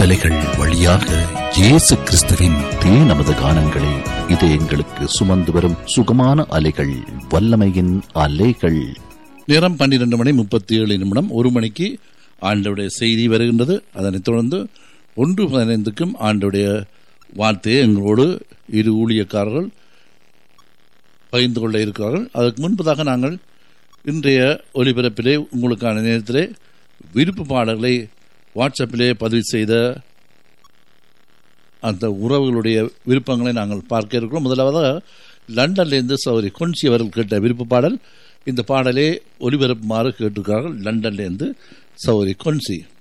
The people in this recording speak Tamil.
காற்றலைகள் வழியாக இயேசு கிறிஸ்துவின் தே நமது கானங்களை இது எங்களுக்கு சுமந்து வரும் சுகமான அலைகள் வல்லமையின் அலைகள் நேரம் பன்னிரண்டு மணி முப்பத்தி ஏழு நிமிடம் ஒரு மணிக்கு ஆண்டவுடைய செய்தி வருகின்றது அதனைத் தொடர்ந்து ஒன்று பதினைந்துக்கும் ஆண்டவுடைய வார்த்தையை எங்களோடு இரு ஊழியக்காரர்கள் பகிர்ந்து கொள்ள இருக்கிறார்கள் அதற்கு முன்பதாக நாங்கள் இன்றைய ஒலிபரப்பிலே உங்களுக்கான நேரத்திலே விருப்பு பாடல்களை வாட்ஸ்அப்பிலே பதிவு செய்த அந்த உறவுகளுடைய விருப்பங்களை நாங்கள் பார்க்க இருக்கிறோம் முதலாவதாக லண்டன்லேருந்து சௌரி கொன்சி அவர்கள் கேட்ட விருப்ப பாடல் இந்த பாடலே ஒலிபரப்புமாறு கேட்டிருக்கிறார்கள் லண்டன்லேருந்து சௌரி கொன்சி